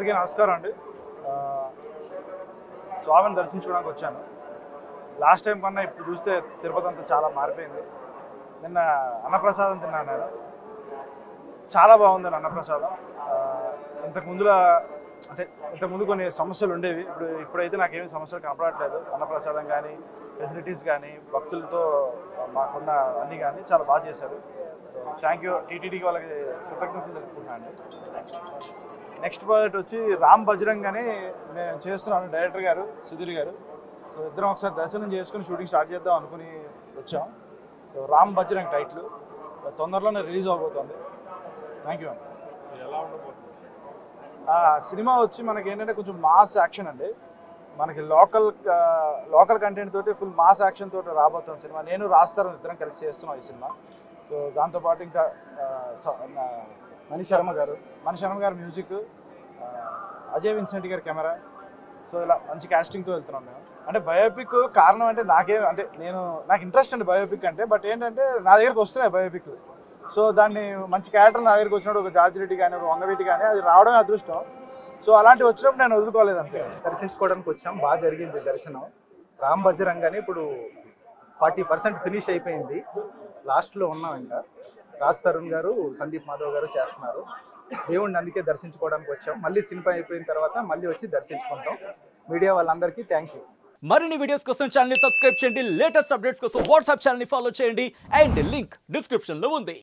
అందరికీ నమస్కారం అండి ఆ, స్వామిని దర్శించుకోవడానికి వచ్చాను లాస్ట్ టైం కన్నా ఇప్పుడు చూస్తే తిరుపతి అంతా చాలా మారిపోయింది నిన్న అన్నప్రసాదం తిన్నాను నేను చాలా బాగుంది అన్నప్రసాదం ఆ, ఇంతకు ముందులా అంటే ఇంతకు ముందు కొన్ని సమస్యలు ఉండేవి ఇప్పుడు ఇప్పుడైతే నాకేమీ సమస్యలు కనపడట్లేదు అన్నప్రసాదం కానీ ఫెసిలిటీస్ కానీ భక్తులతో మాకున్న అన్నీ కానీ చాలా బాగా చేశారు సో థ్యాంక్ యూ టీటీడీకి వాళ్ళకి కృతజ్ఞతలు తెలుపుకుంటున్నాను అండి నెక్స్ట్ ప్రాజెక్ట్ వచ్చి రామ్ బజరంగ్ అని నేను చేస్తున్నాను డైరెక్టర్ గారు సుధీర్ గారు సో ఇద్దరం ఒకసారి దర్శనం చేసుకుని షూటింగ్ స్టార్ట్ చేద్దాం అనుకుని వచ్చాం సో రామ్ బజరంగ్ టైటిల్ తొందరలోనే రిలీజ్ అవబోతుంది థ్యాంక్ యూ అండి ఎలా ఉండబోతుంది ఆ సినిమా వచ్చి మనకి ఏంటంటే కొంచెం మాస్ యాక్షన్ అండి మనకి లోకల్ లోకల్ కంటెంట్ తోటి ఫుల్ మాస్ యాక్షన్ తోటి రాబోతున్న సినిమా నేను రాస్తారు ఇద్దరం కలిసి చేస్తున్నాం ఈ సినిమా సో దాంతోపాటు ఇంకా ఆ, స- నా- మణి శర్మ గారు మణి శర్మ గారు మ్యూజిక్ ఆ, అజయ్ విన్సెంట్ గారి కెమెరా సో ఇలా మంచి casting తో వెళ్తున్నాం మేము అంటే బయోపిక్ కారణం అంటే నాకే అంటే నేను నాకు ఇంట్రెస్ట్ అండి బయోపిక్ అంటే బట్ ఏంటంటే నా దగ్గరికి వస్తున్నాయి బయోపిక్ సో దాన్ని మంచి క్యారెక్టర్ నా దగ్గరికి వచ్చినప్పుడు ఒక జార్జ్ రెడ్డి కానీ ఒక వంగవీటి కానీ అది రావడమే అదృష్టం సో అలాంటివి వచ్చినప్పుడు నేను వదులుకోలేదు అంతే దర్శించుకోవడానికి వచ్చాం బాగా జరిగింది దర్శనం రామ్ బజరంగ్ అని ఇప్పుడు ఫార్టీ పర్సెంట్ ఫినిష్ అయిపోయింది లాస్ట్లో ఉన్నాం ఇంకా రాజ్ తరుణ్ గారు సందీప్ మాధవ్ గారు చేస్తున్నారు దేవుణ్ణి అందుకే దర్శించుకోవడానికి వచ్చాం మళ్ళీ సినిమా అయిపోయిన తర్వాత మళ్ళీ వచ్చి దర్శించుకుంటాం మీడియా వాళ్ళందరికీ థ్యాంక్ యూ మరిన్ని వీడియోస్ కోసం ఛానల్ సబ్స్క్రైబ్ చేయండి లేటెస్ట్ అప్డేట్స్ కోసం వాట్సాప్ ఛానల్ ఫాలో చేయండి అండ్ లింక్ డిస్క్రిప్షన్ లో ఉంది